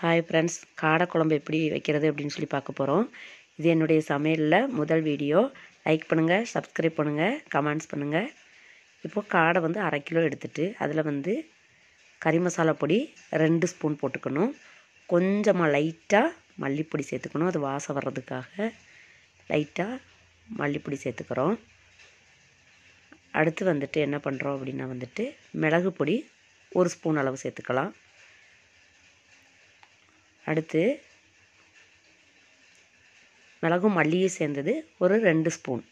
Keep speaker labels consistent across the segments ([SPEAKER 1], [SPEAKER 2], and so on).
[SPEAKER 1] hi friends காடை குழம்பு எப்படி வைக்கிறது அப்படின்னு சொல்லி பார்க்க போகிறோம் இது என்னுடைய சமையலில் முதல் வீடியோ லைக் பண்ணுங்கள் சப்ஸ்கிரைப் பண்ணுங்கள் கமெண்ட்ஸ் பண்ணுங்கள் இப்போது காடை வந்து அரை கிலோ எடுத்துட்டு அதில் வந்து கறி மசாலா பொடி ரெண்டு ஸ்பூன் போட்டுக்கணும் கொஞ்சமாக லைட்டாக மல்லிப்பொடி சேர்த்துக்கணும் அது வாசம் வர்றதுக்காக லைட்டாக மல்லிப்பொடி சேர்த்துக்கிறோம் அடுத்து வந்துட்டு என்ன பண்ணுறோம் அப்படின்னா வந்துட்டு மிளகு பொடி ஒரு ஸ்பூன் அளவு சேர்த்துக்கலாம் அடுத்து மிளகும் மல்லியும் சேர்ந்தது ஒரு ரெண்டு ஸ்பூன்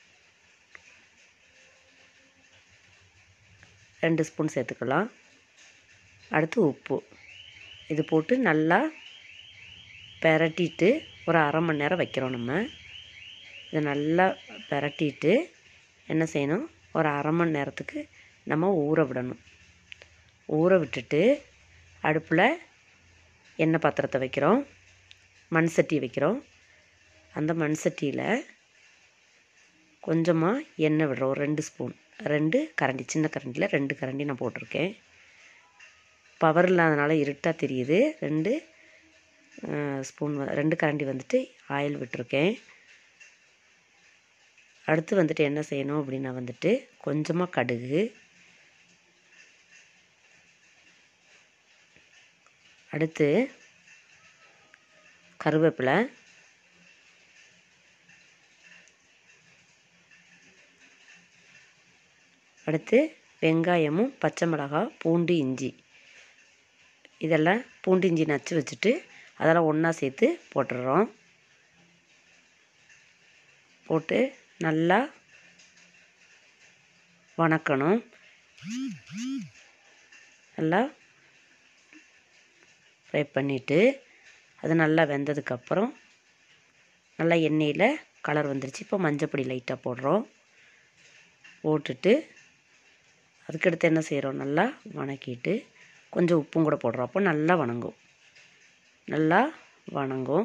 [SPEAKER 1] ரெண்டு ஸ்பூன் சேர்த்துக்கலாம் அடுத்து உப்பு இது போட்டு நல்லா பெரட்டிட்டு ஒரு அரை மணி நேரம் வைக்கிறோம் நம்ம இதை நல்லா பெரட்டிட்டு என்ன செய்யணும் ஒரு அரை மணி நேரத்துக்கு நம்ம ஊற விடணும் ஊற விட்டுட்டு அடுப்பில் எண்ணெய் பாத்திரத்தை வைக்கிறோம் மண் சட்டி வைக்கிறோம் அந்த மண் சட்டியில் கொஞ்சமாக எண்ணெய் விடுறோம் ஒரு ரெண்டு ஸ்பூன் ரெண்டு கரண்டி சின்ன கரண்டியில் ரெண்டு கரண்டி நான் போட்டிருக்கேன் பவர் இல்லாதனால இருட்டாக தெரியுது ரெண்டு ஸ்பூன் ரெண்டு கரண்டி வந்துட்டு ஆயில் விட்டுருக்கேன் அடுத்து வந்துட்டு என்ன செய்யணும் அப்படின்னா வந்துட்டு கொஞ்சமாக கடுகு அடுத்து கருவேப்பிலை அடுத்து வெங்காயமும் பச்சை மிளகாய் பூண்டு இஞ்சி இதெல்லாம் பூண்டு இஞ்சி நச்சு வச்சுட்டு அதெல்லாம் ஒன்றா சேர்த்து போட்டுடுறோம் போட்டு நல்லா வணக்கணும் நல்லா ஃப்ரை பண்ணிவிட்டு அது நல்லா வெந்ததுக்கப்புறம் நல்லா எண்ணெயில் கலர் வந்துருச்சு இப்போ மஞ்சப்பொடி லைட்டாக போடுறோம் போட்டுட்டு அதுக்கடுத்து என்ன செய்கிறோம் நல்லா வணக்கிட்டு கொஞ்சம் உப்பும் கூட போடுறோம் அப்போ நல்லா வணங்கும் நல்லா வணங்கும்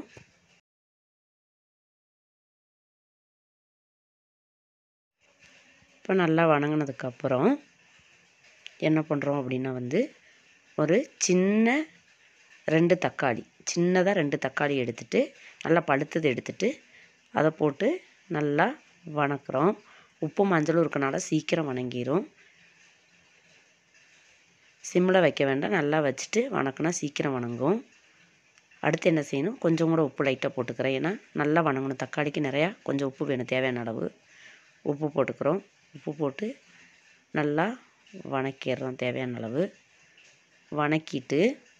[SPEAKER 1] இப்போ நல்லா வணங்கினதுக்கப்புறம் என்ன பண்ணுறோம் அப்படின்னா வந்து ஒரு சின்ன ரெண்டு தக்காளி சின்னதாக ரெண்டு தக்காளி எடுத்துட்டு நல்லா பழுத்தது எடுத்துட்டு அதை போட்டு நல்லா வணக்குறோம் உப்பு மஞ்சளும் இருக்கனால சீக்கிரம் வணங்கிடும் சிம்மில் வைக்க வேண்டாம் நல்லா வச்சுட்டு வணக்கினா சீக்கிரம் வணங்கும் அடுத்து என்ன செய்யணும் கொஞ்சம் கூட உப்பு லைட்டாக போட்டுக்கிறேன் ஏன்னா நல்லா வணங்கணும் தக்காளிக்கு நிறையா கொஞ்சம் உப்பு வேணும் தேவையான அளவு உப்பு போட்டுக்கிறோம் உப்பு போட்டு நல்லா வணக்கிடுறோம் தேவையான அளவு வணக்கிட்டு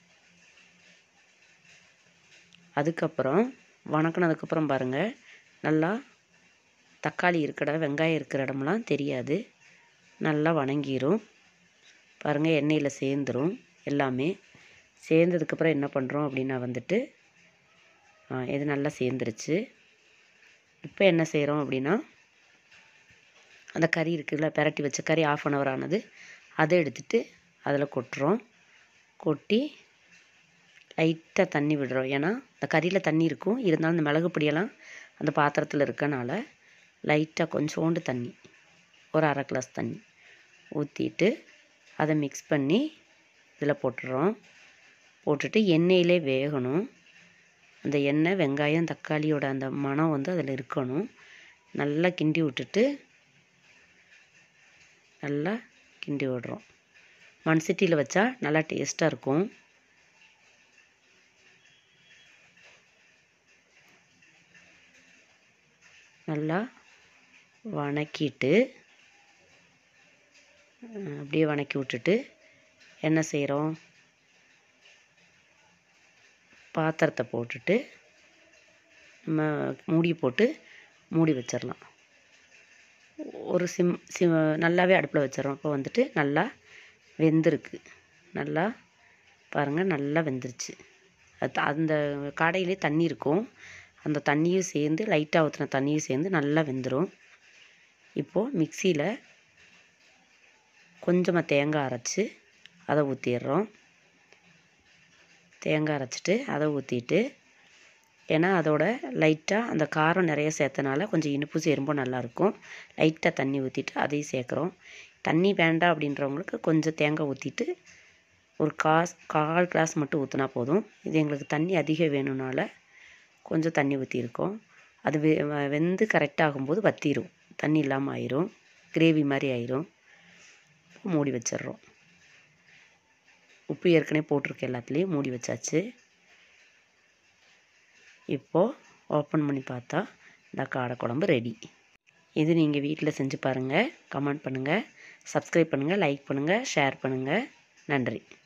[SPEAKER 1] அதுக்கப்புறம் வணக்கினதுக்கப்புறம் பாருங்கள் நல்லா தக்காளி இருக்கிற வெங்காயம் இருக்கிற இடமெல்லாம் தெரியாது நல்லா வணங்கிரும் பாருங்கள் எண்ணெயில் சேர்ந்துரும் எல்லாமே சேர்ந்ததுக்கப்புறம் என்ன பண்ணுறோம் அப்படின்னா வந்துட்டு இது நல்லா சேர்ந்துருச்சு இப்போ என்ன செய்கிறோம் அப்படின்னா அந்த கறி இருக்குல்ல பெரட்டி வச்ச கறி ஆஃப் அன் ஹவர் ஆனது அதை எடுத்துட்டு அதில் கொட்டுறோம் கொட்டி லைட்டாக தண்ணி விடுறோம் ஏன்னா இந்த கறியில் தண்ணி இருக்கும் இருந்தாலும் இந்த மிளகு பொடியெல்லாம் அந்த பாத்திரத்தில் இருக்கனால லைட்டாக கொஞ்சோண்டு தண்ணி ஒரு அரை கிளாஸ் தண்ணி ஊற்றிட்டு அதை மிக்ஸ் பண்ணி இதில் போட்டுடுறோம் போட்டுட்டு எண்ணெயிலே வேகணும் அந்த எண்ணெய் வெங்காயம் தக்காளியோட அந்த மனம் வந்து அதில் இருக்கணும் நல்லா கிண்டி விட்டுட்டு நல்லா கிண்டி விடுறோம் மண் சட்டியில் வச்சா நல்லா டேஸ்ட்டாக இருக்கும் நல்லா வணக்கிட்டு அப்படியே வணக்கி விட்டுட்டு என்ன செய்கிறோம் பாத்திரத்தை போட்டுட்டு நம்ம மூடி போட்டு மூடி வச்சிடலாம் ஒரு சிம் சிம் நல்லாவே அடுப்பில் வச்சிடறோம் இப்போ வந்துட்டு நல்லா வெந்திருக்கு நல்லா பாருங்கள் நல்லா வெந்துருச்சு அது அந்த காடையிலே தண்ணி இருக்கும் அந்த தண்ணியும் சேர்ந்து லைட்டாக ஊற்றின தண்ணியும் சேர்ந்து நல்லா வெந்துடும் இப்போது மிக்சியில் கொஞ்சமாக தேங்காய் அரைச்சி அதை ஊற்றிடுறோம் தேங்காய் அரைச்சிட்டு அதை ஊற்றிட்டு ஏன்னா அதோட லைட்டாக அந்த காரம் நிறைய சேர்த்தனால கொஞ்சம் இனிப்பு சேரும்போது நல்லாயிருக்கும் லைட்டாக தண்ணி ஊற்றிட்டு அதையும் சேர்க்குறோம் தண்ணி வேண்டாம் அப்படின்றவங்களுக்கு கொஞ்சம் தேங்காய் ஊற்றிட்டு ஒரு காஸ் கால் கிளாஸ் மட்டும் ஊற்றினா போதும் இது எங்களுக்கு தண்ணி அதிகம் வேணும்னால கொஞ்சம் தண்ணி ஊற்றிருக்கோம் அது வெ வ- வெந்து கரெக்டாகும்போது வத்திரும் தண்ணி இல்லாமல் ஆயிரும் கிரேவி மாதிரி ஆயிரும் மூடி வச்சிடுறோம் உப்பு ஏற்கனவே போட்டிருக்க எல்லாத்துலேயும் மூடி வச்சாச்சு இப்போது ஓப்பன் பண்ணி பார்த்தா இந்த காடை குழம்பு ரெடி இது நீங்கள் வீட்டில் செஞ்சு பாருங்கள் கமெண்ட் பண்ணுங்கள் சப்ஸ்கிரைப் பண்ணுங்கள் லைக் பண்ணுங்கள் ஷேர் பண்ணுங்கள் நன்றி